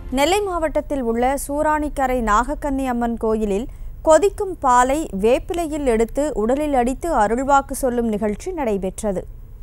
நெல்லை மாவட்டத்தில் உள்ள சூராணிக்கரை நாகக்கன்னி அம்மன் கோயிலில் கொதிக்கும் பாலை வேப்பிலையில் எடுத்து உடலில் அடித்து அருள்வாக்கு சொல்லும் நிகழ்ச்சி நடைபெற்றது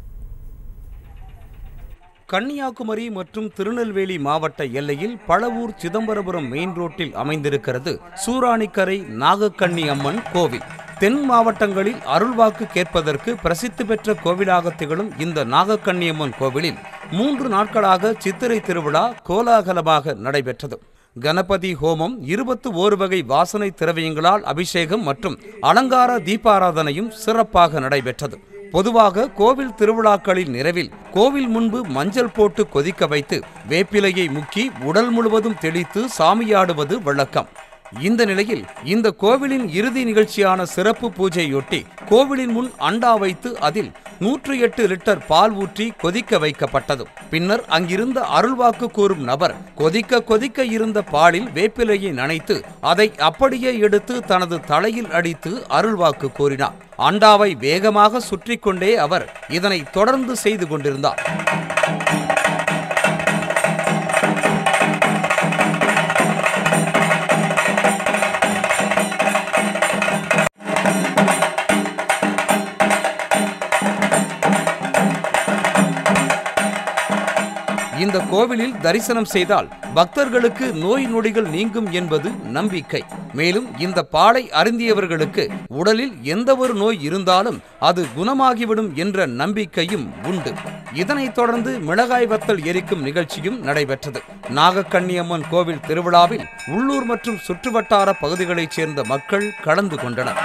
கன்னியாகுமரி மற்றும் திருநெல்வேலி மாவட்ட எல்லையில் பழவூர் சிதம்பரபுரம் மெயின் ரோட்டில் அமைந்திருக்கிறது சூராணிக்கரை நாகக்கண்ணி அம்மன் கோவில் தென் மாவட்டங்களில் அருள்வாக்கு கேட்பதற்கு பிரசித்தி பெற்ற கோவிலாக திகழும் இந்த நாகக்கண்ணியம்மன் கோவிலில் மூன்று நாட்களாக சித்திரை திருவிழா கோலாகலமாக நடைபெற்றது கணபதி ஹோமம் இருபத்து ஓரு வகை வாசனை திரவியங்களால் அபிஷேகம் மற்றும் அலங்கார தீபாராதனையும் சிறப்பாக நடைபெற்றது பொதுவாக கோவில் திருவிழாக்களின் நிறைவில் கோவில் முன்பு மஞ்சள் போட்டு கொதிக்க வைத்து வேப்பிலையை முக்கி உடல் முழுவதும் தெளித்து சாமியாடுவது வழக்கம் இந்த நிலையில் இந்த கோவிலின் இறுதி நிகழ்ச்சியான சிறப்பு பூஜையொட்டி கோவிலின் முன் அண்டா வைத்து அதில் நூற்றி எட்டு லிட்டர் பால் ஊற்றி கொதிக்க வைக்கப்பட்டது பின்னர் அங்கிருந்த அருள்வாக்கு கூறும் நபர் கொதிக்க கொதிக்க இருந்த பாலில் வேப்பிலையை நனைத்து அதை அப்படியே எடுத்து தனது தலையில் அடித்து அருள்வாக்கு கூறினார் அண்டாவை வேகமாக சுற்றி கொண்டே அவர் இதனை தொடர்ந்து செய்து கொண்டிருந்தார் இந்த கோவிலில் தரிசனம் செய்தால் பக்தர்களுக்கு நோய் நொடிகள் நீங்கும் என்பது நம்பிக்கை மேலும் இந்த பாலை அருந்தியவர்களுக்கு உடலில் எந்த ஒரு நோய் இருந்தாலும் அது குணமாகிவிடும் என்ற நம்பிக்கையும் உண்டு இதனைத் தொடர்ந்து மிளகாய் வத்தல் எரிக்கும் நிகழ்ச்சியும் நடைபெற்றது நாகக்கண்ணியம்மன் கோவில் திருவிழாவில் உள்ளூர் மற்றும் சுற்றுவட்டார பகுதிகளைச் சேர்ந்த மக்கள் கலந்து கொண்டனர்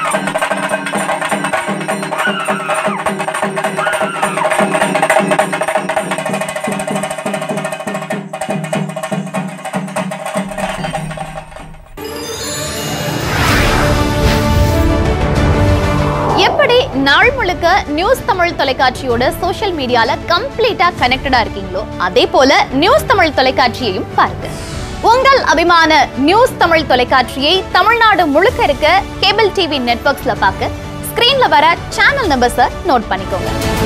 எப்படி நாள் முழுக்க நியூஸ் தமிழ் தொலைக்காட்சியோட சோஷியல் மீடியால கம்ப்ளீட்டா கனெக்டடா இருக்கீங்களோ அதே போல நியூஸ் தமிழ் தொலைக்காட்சியையும் பாருங்க உங்கள் அபிமான நியூஸ் தமிழ் தொலைக்காட்சியை தமிழ்நாடு முழுக்க இருக்க கேபிள் டிவி நெட்வொர்க்ஸ்ல பார்க்க ஸ்கிரீன்ல வர சேனல் நம்பர்ஸை நோட் பண்ணிக்கோங்க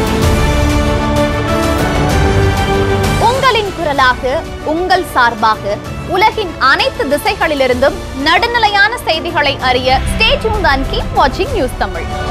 உங்களின் குரலாக உங்கள் சார்பாக உலகின் அனைத்து திசைகளிலிருந்தும் நடுநிலையான செய்திகளை அறிய ஸ்டே டியூன் அண்ட் கீப் வாட்சிங் நியூஸ் தமிழ்